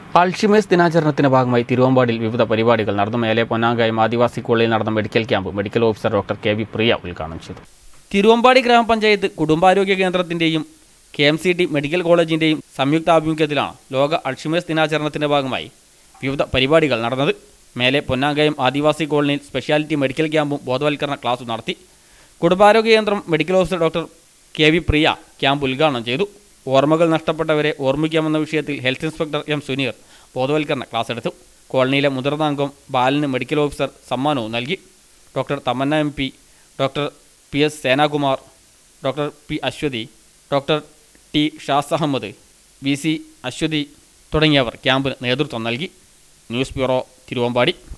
Alzheimer's ദിനാചരണത്തിന്റെ ഭാഗമായി തിരുവമ്പാടിൽ വിവിധ പരിപാടികൾ നടന്നു മേലെ പൊന്നാങ്കായം ആദിവാസി കോളേജിൽ നടന്ന medical camp medical officer doctor K V Priya ഉദ്ഘാടനം ചെയ്തു തിരുവമ്പാടി ഗ്രാമപഞ്ചായത്ത് കുടുംബാരോഗ്യ കേന്ദ്രത്തിന്റെയും K M C T medical കോളേജിന്റെയും സംയുക്ത ആഭിമുഖ്യത്തിലാണ് ലോക അൾഷിമേഴ്സ് ദിനാചരണത്തിന്റെ ഭാഗമായി വിവിധ പരിപാടികൾ നടന്നത് മേലെ പൊന്നാങ്കയം ആദിവാസി കോളനിയിൽ സ്പെഷ്യാലിറ്റി മെഡിക്കൽ ക്യാമ്പും ബോധവൽക്കരണ ക്ലാസും നടത്തി കുടുംബാരോഗ്യ കേന്ദ്രം medical officer doctor K V Priya camp ഉദ്ഘാടനം ചെയ്തു ഓർമ്മകൾ നഷ്ടപ്പെട്ടവരെ ഓർമ്മിക്കാമെന്ന വിഷയത്തിൽ ഹെൽത്ത് ഇൻസ്പെക്ടർ എം സുനീർ ബോധവൽക്കരണ ക്ലാസ് എടുത്തു കോളനിയിലെ മുതിർന്ന അംഗം ബാലന് മെഡിക്കൽ ഓഫീസർ സമ്മാനവും നൽകി doctor Thamanna M P doctor P S Senakumar doctor P Aswathi doctor T Shaz Ahammed V C Aswathi തുടങ്ങിയവർ ക്യാമ്പിന് നേതൃത്വം നൽകി ന്യൂസ് ബ്യൂറോ തിരുവമ്പാടി